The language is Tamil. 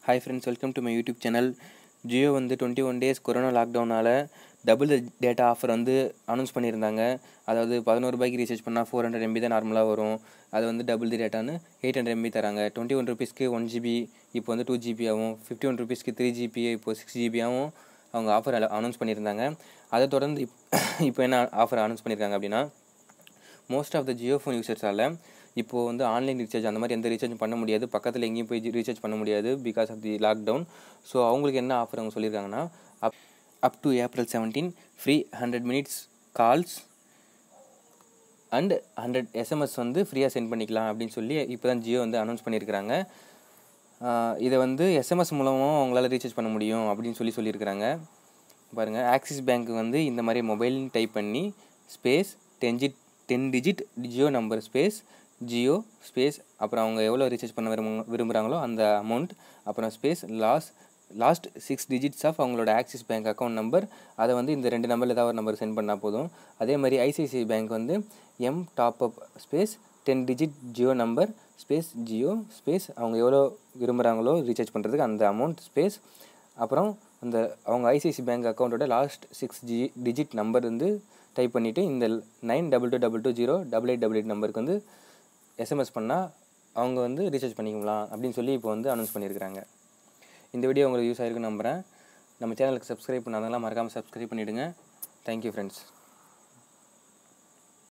hi friends welcome to my YouTube channel Jio வந்து டுவெண்ட்டி ஒன் டேஸ் கொரோனா லாக்டவுனால் டபுள் டேட்டா ஆஃபர் வந்து அனௌன்ஸ் பண்ணியிருந்தாங்க அதாவது பதினோரு ரூபாய்க்கு ரீசார்ஜ் பண்ணால் ஃபோர் ஹண்ட்ரட் எம்பி தான் நார்மலாக வரும் அது வந்து டபுள் தி டேட்டான்னு எயிட் ஹண்ட்ரட் எம்பி தராங்க டுவெண்ட்டி ஒன் ருபீஸ்க்கு ஒன் ஜிபி இப்போ வந்து டூ ஜிபி ஆகும் ஃபிஃப்டி ஒன் ருபீஸ்க்கு த்ரீ ஜிபி இப்போ சிக்ஸ் ஜிபியாகவும் அவங்க ஆஃபர் அனௌன்ஸ் பண்ணியிருந்தாங்க அதை தொடர்ந்து இப் இப்போ என்ன ஆஃபர் அனௌன்ஸ் பண்ணியிருக்காங்க அப்படின்னா most of the Jio phone யூசர்ஸால் இப்போது வந்து ஆன்லைன் ரீசார்ஜ் அந்த மாதிரி எந்த ரீசார்ஜும் பண்ண முடியாது பக்கத்தில் எங்கேயும் போய் ரீசார்ஜ் பண்ண முடியாது because of the lockdown so அவங்களுக்கு என்ன ஆஃபர் அவங்க சொல்லியிருக்காங்கன்னா up up to April seventeen free hundred minutes calls and hundred SMS வந்து ஃப்ரீயாக சென்ட் பண்ணிக்கலாம் அப்படின்னு சொல்லி இப்போ தான் ஜியோ வந்து அனௌன்ஸ் பண்ணியிருக்கிறாங்க ஆஹ் இதை வந்து எஸ்எம்எஸ் மூலமாக அவங்களால ரீசார்ஜ் பண்ண முடியும் அப்படின்னு சொல்லி சொல்லியிருக்கிறாங்க பாருங்கள் ஆக்சிஸ் பேங்க் வந்து இந்த மாதிரி மொபைல் டைப் பண்ணி ஸ்பேஸ் டென் ஜிட் ten digit Jio number space Jio space அப்புறம் அவங்க எவ்வளோ ரீசார்ஜ் பண்ண விரும்பு விரும்புகிறாங்களோ அந்த அமௌண்ட் அப்புறம் ஸ்பேஸ் லாஸ் லாஸ்ட் சிக்ஸ் டிஜிட்ஸ் ஆஃப் அவங்களோட ஆக்சிஸ் பேங்க் அக்கௌண்ட் நம்பர் அதை வந்து இந்த ரெண்டு நம்பரில் ஏதாவது ஒரு நம்பர் சென்ட் பண்ணால் போதும் அதே மாதிரி ஐசிஐசிஐ பேங்க் வந்து M top up space ten digit Jio number space Jio space அவங்க எவ்வளோ விரும்புகிறாங்களோ ரீசார்ஜ் பண்ணுறதுக்கு அந்த அமௌண்ட் ஸ்பேஸ் அப்புறம் அந்த அவங்க ஐசிஐசி பேங்க் அக்கௌண்ட்டோட லாஸ்ட் சிக்ஸ் ஜி டிஜிட் நம்பர் வந்து டைப் பண்ணிவிட்டு இந்த nine double two double two zero double eight double eight நம்பருக்கு வந்து எஸ்எம்எஸ் பண்ணால் அவங்க வந்து ரீசார்ஜ் பண்ணிக்கலாம் அப்படின்னு சொல்லி இப்போ வந்து அனௌன்ஸ் பண்ணியிருக்கிறாங்க இந்த வீடியோ உங்களுக்கு யூஸ் ஆகிருக்குன்னு நம்புகிறேன் நம்ம சேனலுக்கு சப்ஸ்கிரைப் பண்ணாதவங்களாம் மறக்காமல் சப்ஸ்கிரைப் பண்ணிவிடுங்க தேங்க்யூ ஃப்ரெண்ட்ஸ்